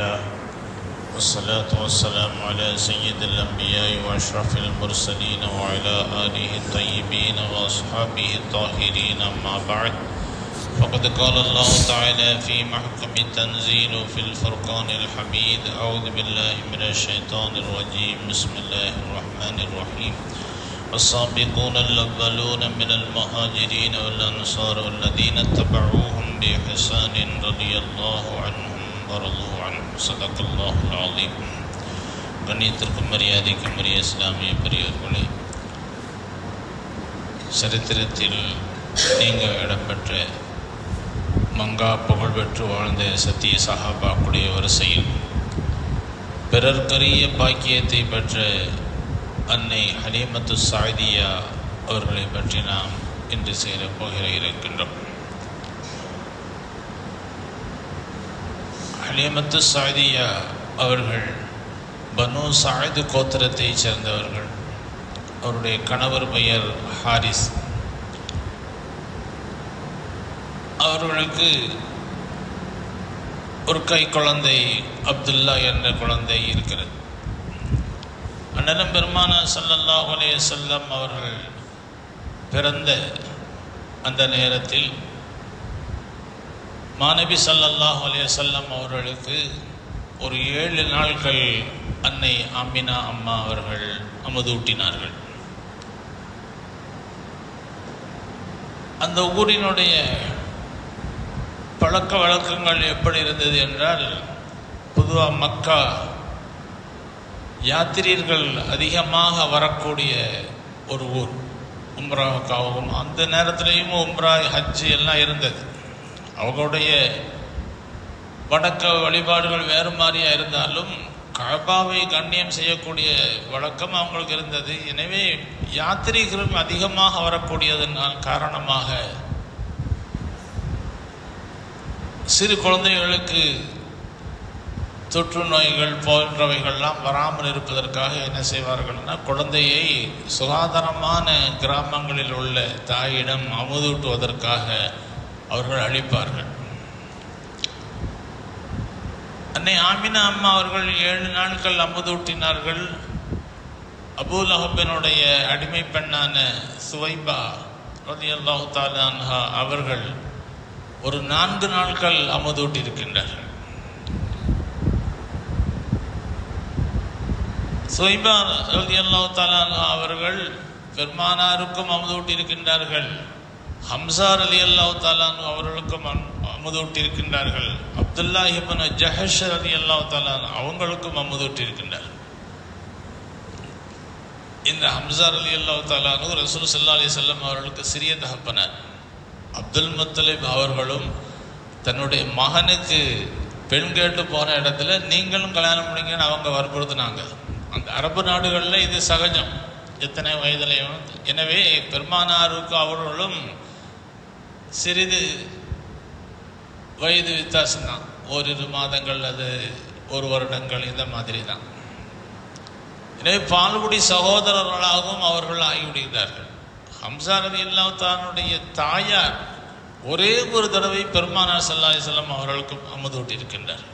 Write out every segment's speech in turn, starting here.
الله والصلاة والسلام على سيد الأنبياء وأشرف المرسلين وعلى آله الطيبين وأصحابه الطاهرين أما بعد فقد قال الله تعالى في محكم التنزيل في الفرقان الحميد أعوذ بالله من الشيطان الرجيم بسم الله الرحمن الرحيم والسابقون الأولون من المهاجرين والأنصار والذين اتبعوهم بإحسان رضي الله عنهم ورضوا عنه صدق الله العظيم கண்ணியத்திற்கும் மரியாதைக்கும் உரிய இஸ்லாமிய பெரியவர்களே சரித்திரத்தில் நீங்கள் இடம்பெற்ற மங்கா புகழ்பெற்று வாழ்ந்த சத்திய சஹாபாக்குடைய வரிசையில் பிறர்க்கரிய பாக்கியத்தை பெற்ற அன்னை ஹலீமத்து சாய்தியா அவர்களை பற்றி நாம் இன்று சேரப் போகிற இருக்கின்றோம் ஹலீமத்து சாய்தியா அவர்கள் பனு சாய்து கோத்திரத்தைச் சேர்ந்தவர்கள் அவருடைய கணவர் பெயர் ஹாரிஸ் அவர்களுக்கு ஒரு கை குழந்தை அப்துல்லா என்ற குழந்தை இருக்கிறது அண்ணலம் பெருமான சல்லல்லாஹ் அலைய செல்லம் அவர்கள் பிறந்த அந்த நேரத்தில் மாணவி சல்லல்லாஹ் அலைய செல்லம் அவர்களுக்கு ஒரு ஏழு நாட்கள் அன்னை ஆமினா அம்மா அவர்கள் அமுதூட்டினார்கள் அந்த ஊரினுடைய பழக்க வழக்கங்கள் எப்படி இருந்தது என்றால் பொதுவாக மக்கா யாத்திரியர்கள் அதிகமாக வரக்கூடிய ஒரு ஊர் உம்ராவுக்காகவும் அந்த நேரத்திலையும் உம்ரா ஹஜ்ஜு எல்லாம் இருந்தது அவங்களுடைய வணக்க வழிபாடுகள் வேறு மாதிரியா இருந்தாலும் கபாவை கண்ணியம் செய்யக்கூடிய வழக்கம் அவங்களுக்கு இருந்தது எனவே யாத்திரிகளும் அதிகமாக வரக்கூடியதன் காரணமாக சிறு குழந்தைகளுக்கு தொற்று நோய்கள் போன்றவைகள்லாம் வராமல் இருப்பதற்காக என்ன செய்வார்கள்னா குழந்தையை சுகாதாரமான கிராமங்களில் உள்ள தாயிடம் அமுதூட்டுவதற்காக அவர்கள் அளிப்பார்கள் அன்னை ஆமினா அம்மா அவர்கள் ஏழு நாட்கள் அமுதூட்டினார்கள் அபூல் அஹபினுடைய அடிமை பெண்ணான சுவைபா ரதி அல்லாஹு தாலான்ஹா அவர்கள் ஒரு நான்கு நாட்கள் அமுதூட்டி இருக்கின்றார்கள் சுவைபா ரதி அல்லாஹு தாலான்ஹா அவர்கள் பெருமானாருக்கும் அமுதூட்டி இருக்கின்றார்கள் ஹம்சார் அலி அல்லாஹு தாலான் அவர்களுக்கும் அமுதூட்டி இருக்கின்றார்கள் அப்துல்லா இபன் ஜஹஷ் அலி அல்லாஹு தாலான் அவங்களுக்கும் அமுதூட்டி இருக்கின்றார்கள் இந்த ஹம்சார் அலி அல்லாஹு தாலானு ரசூல் சல்லா அலி செல்லம் அவர்களுக்கு சிறிய தகப்பனர் அப்துல் முத்தலிப் அவர்களும் தன்னுடைய மகனுக்கு பெண் கேட்டு போன இடத்துல நீங்களும் கல்யாணம் பண்ணிங்கன்னு அவங்க வற்புறுத்தினாங்க அந்த அரபு நாடுகளில் இது சகஜம் எத்தனை வயதிலையும் எனவே பெருமானாருக்கு அவர்களும் சிறிது வயது வித்தியாசம்தான் ஓரிரு மாதங்கள் அது ஒரு வருடங்கள் இந்த மாதிரி தான் எனவே பால்குடி சகோதரர்களாகவும் அவர்கள் ஆகிவிடுகிறார்கள் ஹம்சாரதி இல்லாத்தானுடைய தாயார் ஒரே ஒரு தடவை பெருமானார் சல்லாஹி செல்லம் அவர்களுக்கு அமுதூட்டி இருக்கின்றார்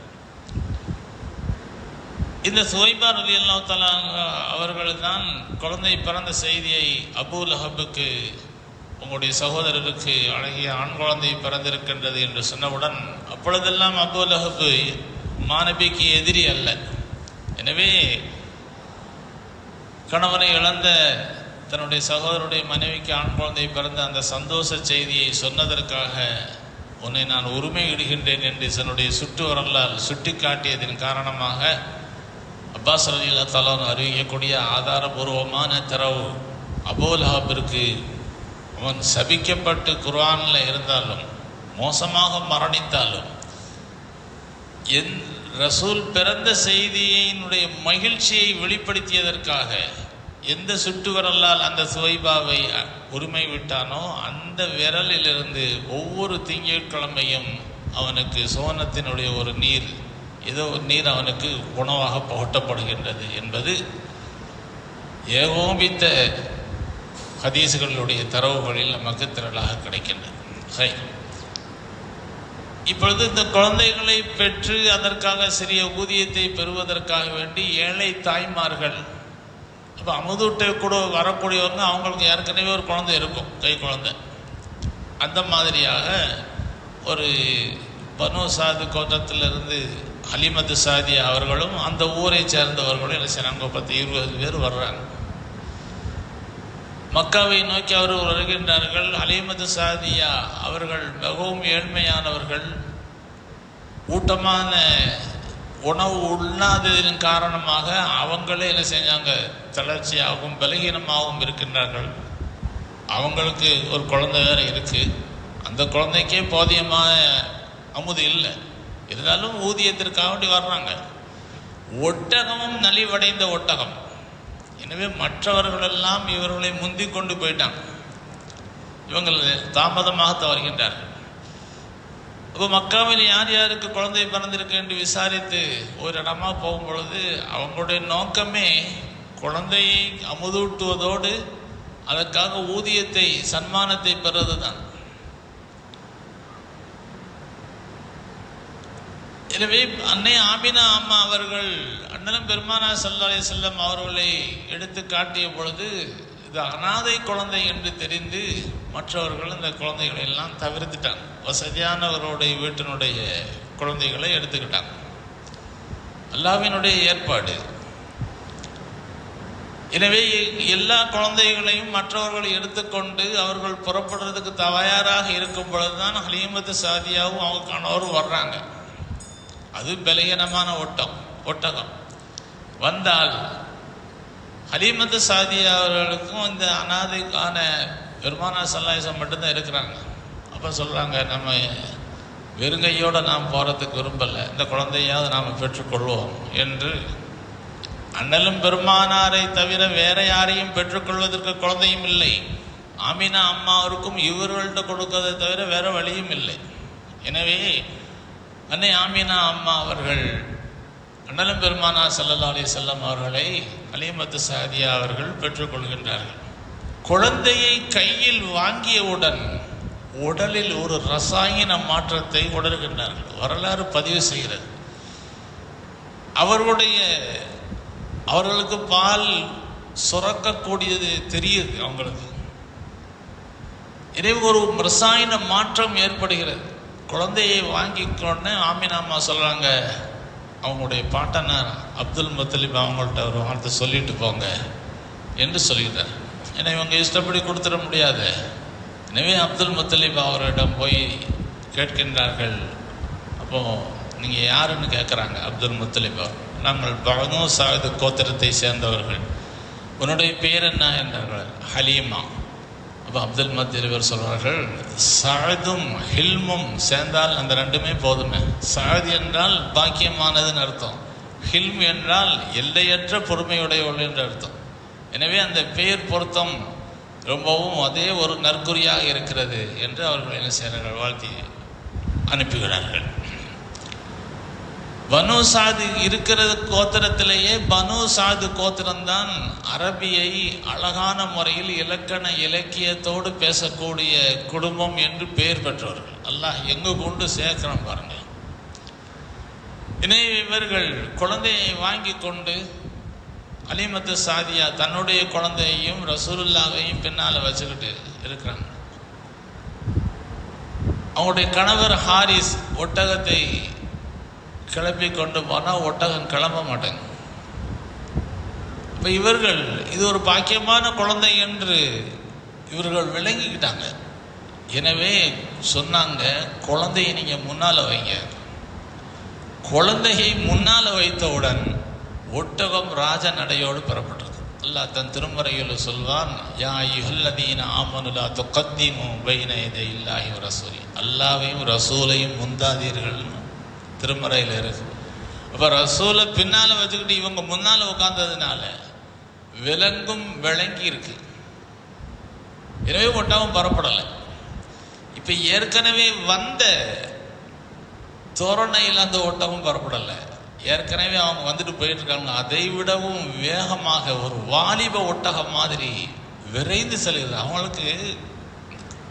இந்த சுவைபா ரதி அல்லா அவர்கள் தான் குழந்தை பிறந்த செய்தியை அபூ லஹபுக்கு உங்களுடைய சகோதரருக்கு அழகிய ஆண் குழந்தை பிறந்திருக்கின்றது என்று சொன்னவுடன் அப்பொழுதெல்லாம் அபூ லஹபு மாணபிக்கு எதிரி அல்ல எனவே கணவனை இழந்த தன்னுடைய சகோதரருடைய மனைவிக்கு ஆண் குழந்தை பிறந்த அந்த சந்தோஷ செய்தியை சொன்னதற்காக உன்னை நான் உரிமை இடுகின்றேன் என்று தன்னுடைய சுட்டு வரலால் சுட்டி காட்டியதன் காரணமாக அப்பாஸ் அலில்லா தலான் அறிவிக்கக்கூடிய ஆதாரபூர்வமான தரவு அபோல்ஹாபிற்கு அவன் சபிக்கப்பட்டு குர்ஆனில் இருந்தாலும் மோசமாக மரணித்தாலும் என் ரசூல் பிறந்த செய்தியினுடைய மகிழ்ச்சியை வெளிப்படுத்தியதற்காக எந்த சுட்டு விரலால் அந்த சுவைபாவை உரிமை விட்டானோ அந்த விரலிலிருந்து ஒவ்வொரு திங்கட்கிழமையும் அவனுக்கு சோனத்தினுடைய ஒரு நீர் ஏதோ ஒரு நீர் அவனுக்கு உணவாக புகட்டப்படுகின்றது என்பது ஏகோபித்த ஹதீசுகளுடைய தரவுகளில் நமக்கு திரளாக கிடைக்கின்றது ஹை இப்பொழுது இந்த குழந்தைகளை பெற்று அதற்காக சிறிய ஊதியத்தை பெறுவதற்காக வேண்டி ஏழை தாய்மார்கள் அப்போ அமுதூட்டை கூட வரக்கூடியவங்க அவங்களுக்கு ஏற்கனவே ஒரு குழந்தை இருக்கும் கை குழந்தை அந்த மாதிரியாக ஒரு பனு சாது கோட்டத்திலிருந்து அலிமது சாதி அவர்களும் அந்த ஊரை சேர்ந்தவர்களும் என்ன செய்றாங்க பத்து இருபது பேர் வர்றாங்க மக்காவை நோக்கி அவர் வருகின்றார்கள் அலிமது சாதியா அவர்கள் மிகவும் ஏழ்மையானவர்கள் ஊட்டமான உணவு உண்ணாததின் காரணமாக அவங்களே என்ன செஞ்சாங்க தளர்ச்சியாகவும் பலகீனமாகவும் இருக்கின்றார்கள் அவங்களுக்கு ஒரு குழந்தை வேற இருக்கு அந்த குழந்தைக்கே போதியமான அமுது இல்லை இருந்தாலும் ஊதியத்திற்காக வேண்டி வர்றாங்க ஒட்டகமும் நலிவடைந்த ஒட்டகம் எனவே மற்றவர்களெல்லாம் இவர்களை முந்தி கொண்டு போயிட்டாங்க இவங்கள் தாமதமாக வருகின்றார்கள் அப்போ மக்காவில் யார் யாருக்கு குழந்தை பிறந்திருக்கு என்று விசாரித்து ஒரு இடமா போகும் பொழுது அவங்களுடைய நோக்கமே குழந்தையை அமுதூட்டுவதோடு அதற்காக ஊதியத்தை சன்மானத்தை பெறுவது தான் எனவே அன்னை ஆமினா அம்மா அவர்கள் அண்ணலம் பெருமானா சல்லா அலி செல்லம் அவர்களை எடுத்து காட்டிய பொழுது இது அனாதை குழந்தை என்று தெரிந்து மற்றவர்கள் இந்த குழந்தைகளை எல்லாம் தவிர்த்துட்டாங்க வசதியானவருடைய வீட்டினுடைய குழந்தைகளை எடுத்துக்கிட்டாங்க அல்லாவினுடைய ஏற்பாடு எனவே எல்லா குழந்தைகளையும் மற்றவர்கள் எடுத்துக்கொண்டு அவர்கள் புறப்படுறதுக்கு தயாராக இருக்கும் பொழுதுதான் ஹலீமத்து சாதியாவும் அவங்க கணவரும் வர்றாங்க அது பலகீனமான ஒட்டம் ஒட்டகம் வந்தால் ஹலீமத்து சாதியா அவர்களுக்கும் இந்த அனாதைக்கான பெருமானா சல்லாயசம் மட்டும்தான் இருக்கிறாங்க அப்போ சொல்கிறாங்க நம்ம வெறுங்கையோடு நாம் போகிறதுக்கு விரும்பலை இந்த குழந்தையாவது நாம் பெற்றுக்கொள்வோம் என்று அண்ணலும் பெருமானாரை தவிர வேற யாரையும் பெற்றுக்கொள்வதற்கு குழந்தையும் இல்லை ஆமினா அம்மாவிற்கும் இவர்கள்ட்ட கொடுக்கறதை தவிர வேற வழியும் இல்லை எனவே அன்னை ஆமினா அம்மா அவர்கள் அண்ணலும் பெருமானா சல்லல்லா அலி செல்லம் அவர்களை அலிமத்து சாதியா அவர்கள் பெற்றுக்கொள்கின்றார்கள் குழந்தையை கையில் வாங்கியவுடன் உடலில் ஒரு ரசாயன மாற்றத்தை உணர்கின்றார்கள் வரலாறு பதிவு செய்கிறது அவர்களுடைய அவர்களுக்கு பால் சுரக்கக்கூடியது தெரியுது அவங்களுக்கு எனவே ஒரு ரசாயன மாற்றம் ஏற்படுகிறது குழந்தையை வாங்கி கொண்டு ஆமினாமா சொல்கிறாங்க அவங்களுடைய பாட்டனார் அப்துல் முத்தலிப் அவங்கள்ட்ட ஒரு வார்த்தை சொல்லிட்டு போங்க என்று சொல்கிறார் ஏன்னா இவங்க இஷ்டப்படி கொடுத்துட முடியாது எனவே அப்துல் முத்தலிப் அவரிடம் போய் கேட்கின்றார்கள் அப்போ நீங்கள் யாருன்னு கேட்குறாங்க அப்துல் முத்தலிப் அவர் நாங்கள் பகனு சாது கோத்திரத்தை சேர்ந்தவர்கள் உன்னுடைய பேர் என்ன என்றார்கள் ஹலீமா அப்போ அப்துல் மத்தியவர் சொல்வார்கள் சாதும் ஹில்மும் சேர்ந்தால் அந்த ரெண்டுமே போதுமே சாது என்றால் பாக்கியமானதுன்னு அர்த்தம் ஹில்ம் என்றால் எல்லையற்ற பொறுமையுடையவள் என்று அர்த்தம் எனவே அந்த பெயர் பொருத்தம் ரொம்பவும் அதே ஒரு நற்குறியாக இருக்கிறது என்று அவர்கள் என்ன செய்கிறார்கள் வாழ்த்தி அனுப்புகிறார்கள் பனு சாது இருக்கிற கோத்திரத்திலேயே பனு சாது கோத்திரம்தான் அரபியை அழகான முறையில் இலக்கண இலக்கியத்தோடு பேசக்கூடிய குடும்பம் என்று பெயர் பெற்றவர்கள் அல்லாஹ் எங்க கொண்டு சேர்க்கிறோம் பாருங்க எனவே இவர்கள் குழந்தையை வாங்கி கொண்டு அலிமத்து சாதியா தன்னுடைய குழந்தையையும் ரசூலுல்லாவையும் பின்னால் வச்சுக்கிட்டு இருக்கிறாங்க அவங்களுடைய கணவர் ஹாரிஸ் ஒட்டகத்தை கிளப்பி கொண்டு போனால் ஒட்டகம் கிளம்ப மாட்டேங்க இப்போ இவர்கள் இது ஒரு பாக்கியமான குழந்தை என்று இவர்கள் விளங்கிக்கிட்டாங்க எனவே சொன்னாங்க குழந்தையை நீங்கள் முன்னால் வைங்க குழந்தையை முன்னால் வைத்தவுடன் ஒட்டகம் ராஜ நடையோடு பெறப்பட்டது அல்லாஹ் தன் திருமறையில் சொல்வான் யா யுஹல்லதீன ஆமனுலா துக்கத்தீமு பைன இதை இல்லாஹி ரசூலி அல்லாவையும் ரசூலையும் முந்தாதீர்கள் திருமறையில் இருக்கு அப்போ ரசூலை பின்னால் வச்சுக்கிட்டு இவங்க முன்னால் உட்கார்ந்ததுனால விலங்கும் விளங்கி இருக்கு எனவே ஒட்டகம் பரப்படலை இப்போ ஏற்கனவே வந்த தோரணையில் அந்த ஒட்டகம் பரப்படலை ஏற்கனவே அவங்க வந்துட்டு போயிட்டு இருக்காங்க அதை விடவும் வேகமாக ஒரு வாலிப ஒட்டகம் மாதிரி விரைந்து செல்கிறது அவங்களுக்கு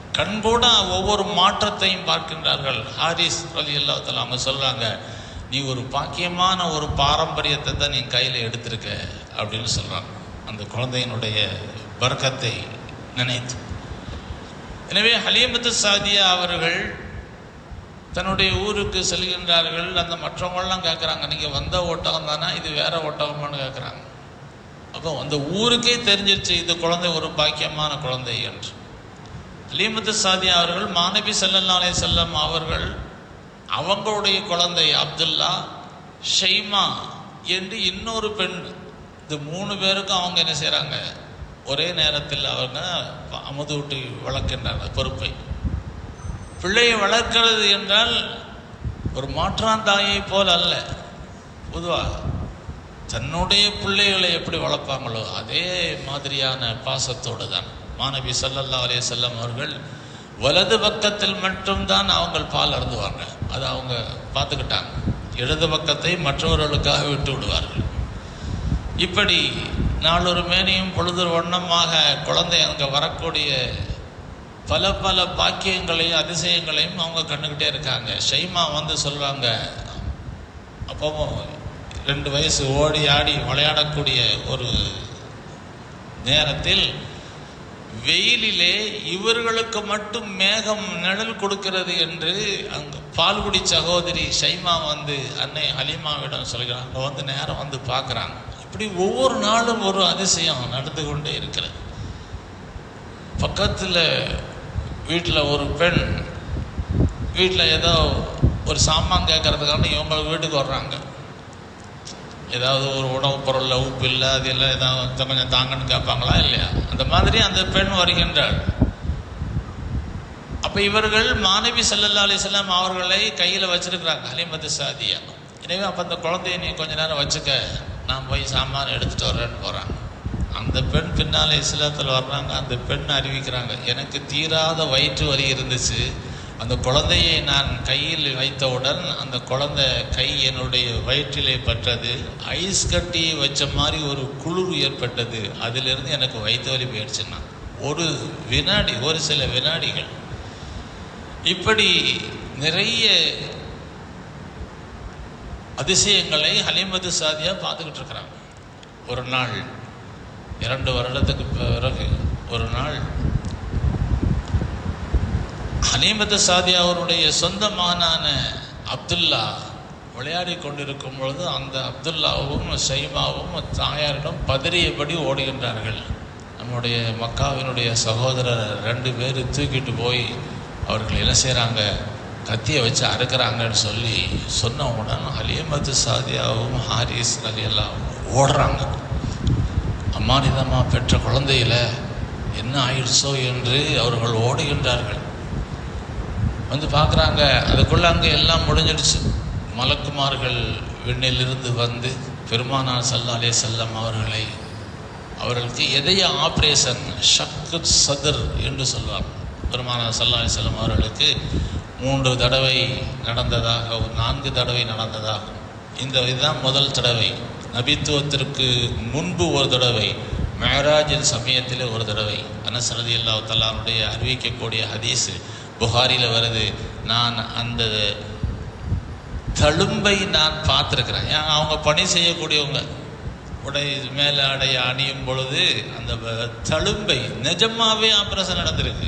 கண்கூட ஒவ்வொரு மாற்றத்தையும் பார்க்கின்றார்கள் ஹாரிஸ் அலி அல்லாஹ் அவங்க சொல்கிறாங்க நீ ஒரு பாக்கியமான ஒரு பாரம்பரியத்தை தான் நீ கையில் எடுத்திருக்க அப்படின்னு சொல்கிறாங்க அந்த குழந்தையினுடைய வர்க்கத்தை நினைத்து எனவே ஹலீமத்து சாதியா அவர்கள் தன்னுடைய ஊருக்கு செல்கின்றார்கள் அந்த மற்றவங்களாம் கேட்குறாங்க நீங்கள் வந்த ஒட்டகம் தானே இது வேற ஒட்டகமானு கேட்குறாங்க அப்போ அந்த ஊருக்கே தெரிஞ்சிருச்சு இது குழந்தை ஒரு பாக்கியமான குழந்தை என்று ஹலீமத்து சாதியா அவர்கள் மாணவி சல்லல்லா அலைஹி செல்லம் அவர்கள் அவங்களுடைய குழந்தை அப்துல்லா ஷெய்மா என்று இன்னொரு பெண் இந்த மூணு பேருக்கும் அவங்க என்ன செய்கிறாங்க ஒரே நேரத்தில் அவங்க அமுது விட்டு வளர்க்கின்றனர் பொறுப்பை பிள்ளையை வளர்க்கிறது என்றால் ஒரு மாற்றான் தாயை போல் அல்ல பொதுவாக தன்னுடைய பிள்ளைகளை எப்படி வளர்ப்பாங்களோ அதே மாதிரியான பாசத்தோடு தான் மாணவி சல்லல்லா அலைய செல்லம் அவர்கள் வலது பக்கத்தில் மட்டும்தான் அவங்க பால் அருந்துவாங்க அதை அவங்க பார்த்துக்கிட்டாங்க இடது பக்கத்தை மற்றவர்களுக்காக விட்டு விடுவார்கள் இப்படி நாளொரு மேனியும் பொழுதொரு வண்ணமாக குழந்தை அங்கே வரக்கூடிய பல பல பாக்கியங்களையும் அதிசயங்களையும் அவங்க கண்டுக்கிட்டே இருக்காங்க ஷைமா வந்து சொல்கிறாங்க அப்பவும் ரெண்டு வயசு ஓடி ஆடி விளையாடக்கூடிய ஒரு நேரத்தில் வெயிலிலே இவர்களுக்கு மட்டும் மேகம் நிழல் கொடுக்கிறது என்று அங்கு பால்குடி சகோதரி ஷைமா வந்து அன்னை ஹலிமாவிடம் சொல்கிறாங்க வந்து நேரம் வந்து பார்க்குறாங்க இப்படி ஒவ்வொரு நாளும் ஒரு அதிசயம் நடந்து கொண்டே இருக்கிறது பக்கத்தில் வீட்டில் ஒரு பெண் வீட்டில் ஏதோ ஒரு சாமான் கேட்கறதுக்கான இவங்க வீட்டுக்கு வர்றாங்க ஏதாவது ஒரு உணவுப் பொருளில் உப்பு இல்லை அது இல்லை ஏதாவது கொஞ்சம் தாங்கன்னு கேட்பாங்களா இல்லையா அந்த மாதிரி அந்த பெண் வருகின்றாள் அப்போ இவர்கள் மாணவி சல்லல்லா அலிஸ்லாம் அவர்களை கையில் வச்சிருக்கிறாங்க அலிமது சாதியா எனவே அப்போ அந்த குழந்தைய நீ கொஞ்ச நேரம் வச்சுக்க நான் போய் சாமான் எடுத்துகிட்டு வரேன்னு போகிறாங்க அந்த பெண் பின்னால் இஸ்லாத்தில் வர்றாங்க அந்த பெண் அறிவிக்கிறாங்க எனக்கு தீராத வயிற்று வலி இருந்துச்சு அந்த குழந்தையை நான் கையில் வைத்தவுடன் அந்த குழந்தை கை என்னுடைய வயிற்றிலே பட்டது ஐஸ் கட்டி வச்ச மாதிரி ஒரு குளிர் ஏற்பட்டது அதிலிருந்து எனக்கு வயிற்று வலி போயிடுச்சுன்னா ஒரு வினாடி ஒரு சில வினாடிகள் இப்படி நிறைய அதிசயங்களை ஹலிமது சாதியா பார்த்துக்கிட்டு இருக்கிறாங்க ஒரு நாள் இரண்டு வருடத்துக்கு பிறகு ஒரு நாள் ஹனீமத்து சாதி அவருடைய சொந்த மகனான அப்துல்லா விளையாடி கொண்டிருக்கும் பொழுது அந்த அப்துல்லாவும் சைமாவும் தாயாரிடம் பதறியபடி ஓடுகின்றார்கள் நம்முடைய மக்காவினுடைய சகோதரர் ரெண்டு பேர் தூக்கிட்டு போய் அவர்கள் என்ன செய்கிறாங்க கத்தியை வச்சு அறுக்கிறாங்கன்னு சொல்லி சொன்ன உடனே ஹலீமத்து சாதியாவும் ஹாரிஸ் அலி எல்லாம் ஓடுறாங்க அம்மானிதமாக பெற்ற குழந்தையில என்ன ஆயிடுச்சோ என்று அவர்கள் ஓடுகின்றார்கள் வந்து பார்க்குறாங்க அதுக்குள்ளே அங்கே எல்லாம் முடிஞ்சிடுச்சு மலக்குமார்கள் விண்ணிலிருந்து வந்து பெருமானார் சல்லா அலே செல்லம் அவர்களை அவர்களுக்கு எதைய ஆப்ரேஷன் ஷக்கு சதுர் என்று சொல்வார் பெருமானார் சல்லா அலி செல்லம் அவர்களுக்கு மூன்று தடவை நடந்ததாக ஒரு நான்கு தடவை நடந்ததாகும் இந்த இதுதான் முதல் தடவை நபித்துவத்திற்கு முன்பு ஒரு தடவை மேராஜின் சமயத்தில் ஒரு தடவை அனசரதி அல்லா தலானுடைய அறிவிக்கக்கூடிய ஹதீஸு புகாரியில் வருது நான் அந்த தழும்பை நான் பார்த்துருக்குறேன் ஏன் அவங்க பணி செய்யக்கூடியவங்க உடை மேலே அடைய அணியும் பொழுது அந்த தழும்பை நிஜமாவே ஆப்ரேஷன் நடந்திருக்கு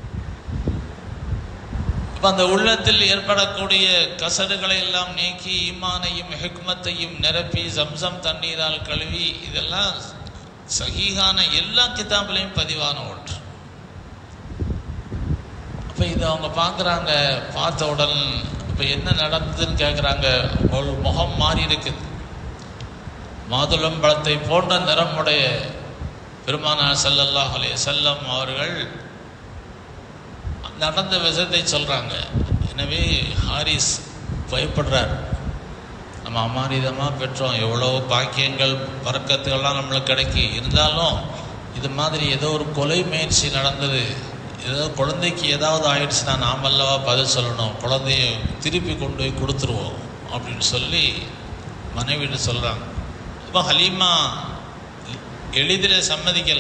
அப்போ அந்த உள்ளத்தில் ஏற்படக்கூடிய கசடுகளை எல்லாம் நீக்கி ஈமானையும் ஹெக்மத்தையும் நிரப்பி சம்சம் தண்ணீரால் கழுவி இதெல்லாம் சகிகான எல்லா கிதாபிலையும் பதிவான ஒன்று அப்போ இது அவங்க பார்க்குறாங்க பார்த்த உடன் இப்போ என்ன நடந்ததுன்னு கேட்குறாங்க ஒரு முகம் மாறி இருக்குது மாதுளம் பழத்தை போன்ற நிறமுடைய பெருமானார் சல்லல்லாஹ் அலே செல்லம் அவர்கள் நடந்த விஷயத்தை சொல்கிறாங்க எனவே ஹாரிஸ் பயப்படுறார் நம்ம அமாரிதமாக பெற்றோம் எவ்வளோ பாக்கியங்கள் பறக்கத்துகள்லாம் நம்மளுக்கு கிடைக்கி இருந்தாலும் இது மாதிரி ஏதோ ஒரு கொலை முயற்சி நடந்தது ஏதோ குழந்தைக்கு ஏதாவது ஆயிடுச்சுன்னா நாம் அல்லவா பதில் சொல்லணும் குழந்தைய திருப்பி கொண்டு போய் கொடுத்துருவோம் அப்படின்னு சொல்லி மனைவிட்டு சொல்கிறாங்க அப்போ ஹலீமா எளிதில் சம்மதிக்கலை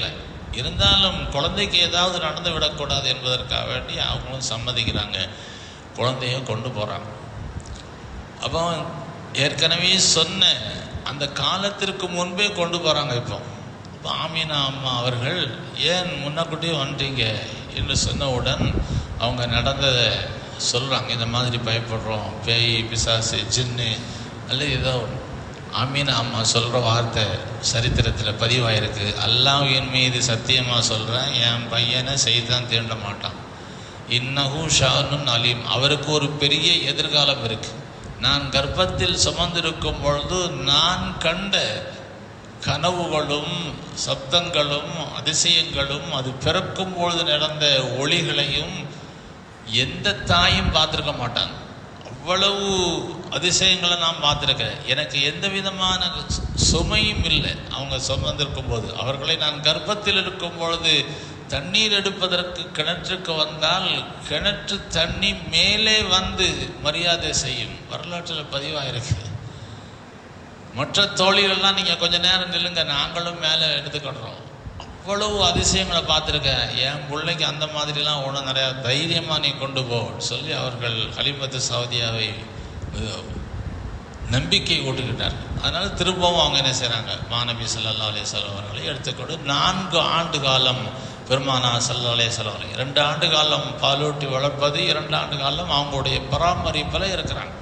இருந்தாலும் குழந்தைக்கு ஏதாவது நடந்து விடக்கூடாது என்பதற்காக வேண்டி அவங்களும் சம்மதிக்கிறாங்க குழந்தைய கொண்டு போகிறாங்க அப்போ ஏற்கனவே சொன்ன அந்த காலத்திற்கு முன்பே கொண்டு போகிறாங்க இப்போ இப்போ ஆமீனா அம்மா அவர்கள் ஏன் முன்னக்கூட்டியே வந்துட்டீங்க என்று சொன்னவுடன் அவங்க நடந்ததை சொல்கிறாங்க இந்த மாதிரி பயப்படுறோம் பேய் பிசாசு ஜின்னு அல்லது ஏதோ ஒன்று ஆமீனா அம்மா சொல்கிற வார்த்தை சரித்திரத்தில் பதிவாயிருக்கு அல்லாஹ்வின் மீது சத்தியமாக சொல்கிறேன் என் பையனை செய்தான் தீண்ட மாட்டான் இன்னஹு ஷானுன் அலீம் அவருக்கு ஒரு பெரிய எதிர்காலம் இருக்கு நான் கர்ப்பத்தில் சுமந்திருக்கும் பொழுது நான் கண்ட கனவுகளும் சப்தங்களும் அதிசயங்களும் அது பிறக்கும் பொழுது நடந்த ஒளிகளையும் எந்த தாயும் பார்த்துருக்க மாட்டாங்க அவ்வளவு அதிசயங்களை நான் பார்த்துருக்கேன் எனக்கு எந்த விதமான சு- சுமையும் இல்லை அவங்க சுமந்திருக்கும் போது அவர்களை நான் கர்ப்பத்தில் இருக்கும் பொழுது தண்ணீர் எடுப்பதற்கு கிணற்றுக்கு வந்தால் கிணற்று தண்ணி மேலே வந்து மரியாதை செய்யும் வரலாற்றில் பதிவாயிருக்கு மற்ற தோழிகள்லாம் நீங்கள் கொஞ்ச நேரம் நில்லுங்க நாங்களும் மேலே எடுத்துக்கிடுறோம் அவ்வளவு அதிசயங்களை பார்த்துருக்கேன் என் பிள்ளைக்கு அந்த மாதிரிலாம் ஒன்றும் நிறையா தைரியமாக நீ கொண்டு போ சொல்லி அவர்கள் ஹலிமத்து சவுதியாவை அஹ், நம்பிக்கை ஊட்டுக்கிட்டார் அதனால திரும்பவும் அவங்க என்ன செய்கிறாங்க மாநபி ஸல்லல்லாஹு அலைஹி வஸல்லம் அவர்களை எடுத்துக்கொண்டு நான்கு ஆண்டு காலம் பெருமானா ஸல்லல்லாஹு அலைஹி வஸல்லம் அவர்கள் இரண்டு ஆண்டு காலம் பாலூட்டி வளர்ப்பது இரண்டு ஆண்டு காலம் அவங்களுடைய பராமரிப்பில் இருக்கிறாங்க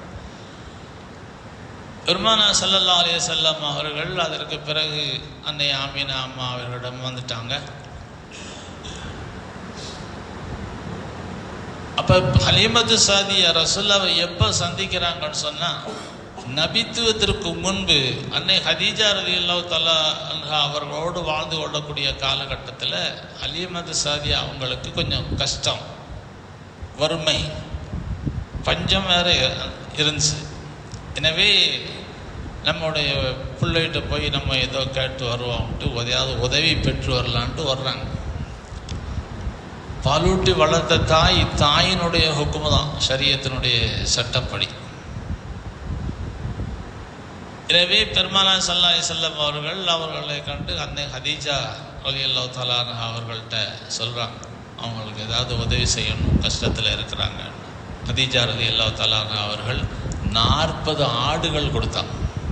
பெருமானா ஸல்லல்லாஹு அலைஹி வஸல்லம் அவர்கள் அதற்கு பிறகு அன்னை ஆமீனா அம்மா அவர்களிடம் வந்துட்டாங்க அப்போ ஹலீமத்து சாதிய ரசுல்லாவை எப்போ சந்திக்கிறாங்கன்னு சொன்னால் நபித்துவத்திற்கு முன்பு அன்னை ஹதீஜா ரலி அல்லாஹ் தலா அவர்களோடு வாழ்ந்து கொள்ளக்கூடிய காலகட்டத்தில் ஹலீமத்து சாதியா அவங்களுக்கு கொஞ்சம் கஷ்டம் வறுமை பஞ்சம் வேற இருந்துச்சு எனவே நம்முடைய பிள்ளைகிட்ட போய் நம்ம ஏதோ கேட்டு வருவோம்ட்டு உதையாவது உதவி பெற்று வரலான்ட்டு வர்றாங்க பாலூட்டி வளர்த்த தாய் தாயினுடைய ஹுக்குமு தான் சரியத்தினுடைய சட்டப்படி எனவே பெருமானா சல்லாய் செல்லம் அவர்கள் அவர்களை கண்டு அன்னை ஹதீஜா அலி அல்லா தலான் அவர்கள்ட்ட சொல்கிறாங்க அவங்களுக்கு ஏதாவது உதவி செய்யணும் கஷ்டத்தில் இருக்கிறாங்க ஹதீஜா அலி அல்லா தலான் அவர்கள் நாற்பது ஆடுகள் கொடுத்தாங்க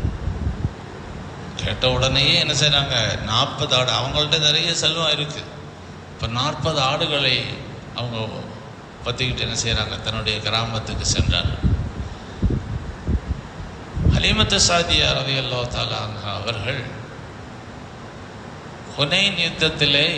கேட்ட உடனேயே என்ன செய்கிறாங்க நாற்பது ஆடு அவங்கள்ட்ட நிறைய செல்வம் இருக்குது இப்போ நாற்பது ஆடுகளை அவங்க பற்றிக்கிட்டு என்ன செய்கிறாங்க தன்னுடைய கிராமத்துக்கு சென்றார் ஹலீமத்து சாதியா ரதி அல்லா தாலா அவர்கள் ஹுனைன் யுத்தத்திலே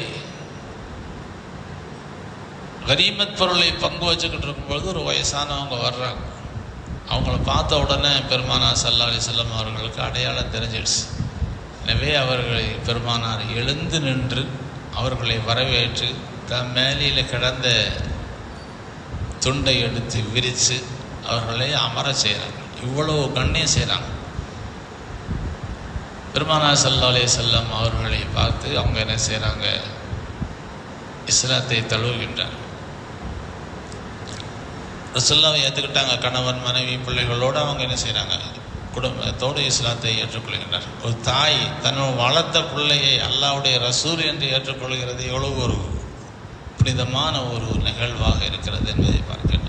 கரீமத் பொருளை பங்கு வச்சுக்கிட்டு இருக்கும்பொழுது ஒரு வயசானவங்க வர்றாங்க அவங்கள பார்த்த உடனே பெருமானா சல்லா அலி செல்லம் அவர்களுக்கு அடையாளம் தெரிஞ்சிடுச்சு எனவே அவர்களை பெருமானார் எழுந்து நின்று அவர்களை வரவேற்று தம் மேலையில் கிடந்த துண்டை எடுத்து விரித்து அவர்களை அமர செய்கிறாங்க இவ்வளவு கண்ணியம் செய்கிறாங்க பெருமானா சல்லா அலி செல்லம் அவர்களை பார்த்து அவங்க என்ன செய்கிறாங்க இஸ்லாத்தை தழுவுகின்றார் ரசுல்லாவை ஏற்றுக்கிட்டாங்க கணவன் மனைவி பிள்ளைகளோடு அவங்க என்ன செய்கிறாங்க குடும்பத்தோடு இஸ்லாத்தை ஏற்றுக்கொள்கின்றார் ஒரு தாய் தன்னோட வளர்த்த பிள்ளையை அல்லாவுடைய ரசூல் என்று ஏற்றுக்கொள்கிறது எவ்வளவு ஒரு புனிதமான ஒரு நிகழ்வாக இருக்கிறது என்பதை பார்க்கின்றோம்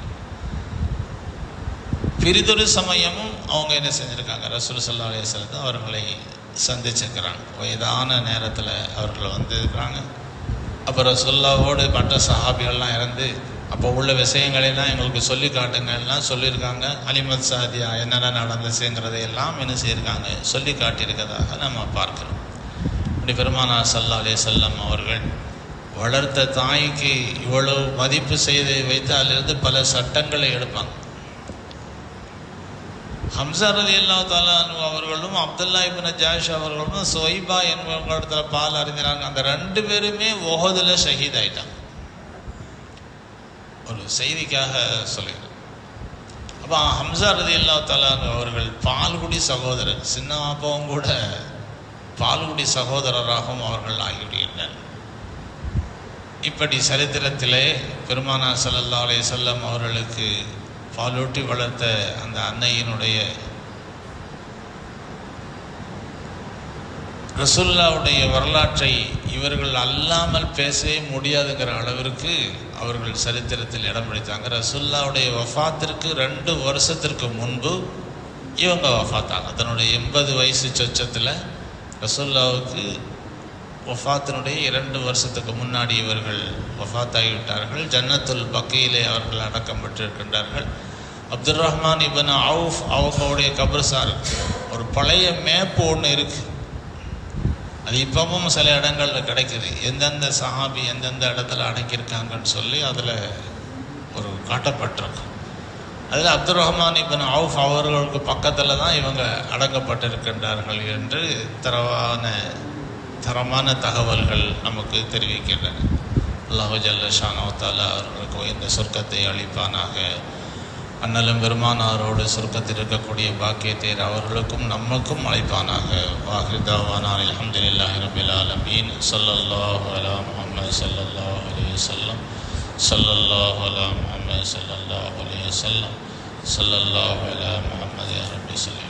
பிரிதொரு சமயமும் அவங்க என்ன செஞ்சுருக்காங்க ரசூல் சல்லா அலையம் அவர்களை சந்திச்சிருக்கிறாங்க வயதான நேரத்தில் அவர்கள் வந்திருக்கிறாங்க அப்புறம் சொல்லாவோடு மற்ற சஹாபிகள்லாம் இறந்து அப்போ உள்ள விஷயங்களெல்லாம் எங்களுக்கு சொல்லி காட்டுங்கள்லாம் சொல்லியிருக்காங்க அலிமத் சாதியா என்னென்ன நடந்துச்சுங்கிறதை எல்லாம் என்ன செய்யிருக்காங்க சொல்லி காட்டியிருக்கதாக நம்ம பார்க்கிறோம் இப்படி பெருமானா சல்லா அலே செல்லம் அவர்கள் வளர்த்த தாய்க்கு இவ்வளவு மதிப்பு செய்து வைத்து அதிலிருந்து பல சட்டங்களை எடுப்பாங்க ஹம்சர் அலி அல்லா தாலானு அவர்களும் அப்துல்லா இபின் ஜாஷ் அவர்களும் சொய்பா என்பவர்களிடத்தில் பால் அறிஞ்சினாங்க அந்த ரெண்டு பேருமே ஒஹதில் ஷஹீத் ஆயிட்டாங்க ஒரு செய்திக்காக சொல்லுகிறேன் அப்போ ஹம்சா ரதி அல்லா தாலானு அவர்கள் பால்குடி சகோதரர் சின்ன அப்பாவும் கூட பால்குடி சகோதரராகவும் அவர்கள் ஆகிவிடுகின்றனர் இப்படி சரித்திரத்திலே பெருமானா சல்லல்லா அலைய செல்லம் அவர்களுக்கு பாலூட்டி வளர்த்த அந்த அன்னையினுடைய ரசுல்லாவுடைய வரலாற்றை இவர்கள் அல்லாமல் பேசவே முடியாதுங்கிற அளவிற்கு அவர்கள் சரித்திரத்தில் இடம் பிடித்தாங்க ரசுல்லாவுடைய வஃபாத்திற்கு ரெண்டு வருஷத்திற்கு முன்பு இவங்க வஃபாத்தாங்க தன்னுடைய எண்பது வயசு சொச்சத்தில் ரசுல்லாவுக்கு வஃபாத்தினுடைய இரண்டு வருஷத்துக்கு முன்னாடி இவர்கள் வஃபாத்தாகிவிட்டார்கள் ஜன்னத்துல் பக்கையிலே அவர்கள் அடக்கம் பெற்றிருக்கின்றார்கள் அப்துல் ரஹ்மான் இபன் அவுஃப் அவங்களுடைய கபர்சார் ஒரு பழைய மேப்பு ஒன்று இருக்குது அது இப்பவும் சில இடங்களில் கிடைக்குது எந்தெந்த சஹாபி எந்தெந்த இடத்துல அடங்கியிருக்காங்கன்னு சொல்லி அதில் ஒரு காட்டப்பட்டிருக்கும் அதில் அப்துல் ரஹ்மான் இபன் அவுஃப் அவர்களுக்கு பக்கத்தில் தான் இவங்க அடங்கப்பட்டிருக்கின்றார்கள் என்று தரவான தரமான தகவல்கள் நமக்கு தெரிவிக்கின்றன அல்லாஹு ஜல்லஷானோ தாலா அவர்களுக்கு இந்த சொர்க்கத்தை அளிப்பானாக அண்ணலும் பெருமானாரோடு சொர்க்கத்தில் இருக்கக்கூடிய பாக்கியத்தை அவர்களுக்கும் நமக்கும் அழைப்பானாக வாஹிதாவானார் அலமதுல்லாஹி ரபில் ஆலமீன் சல்லல்லாஹு அலா முஹம்மது சல்லல்லாஹு அலைஹி வஸல்லம் சல்லல்லாஹு அலா முஹம்மது சல்லல்லாஹு அலைஹி வஸல்லம் சல்லல்லாஹு அலா முஹம்மது ரபி சொல்லி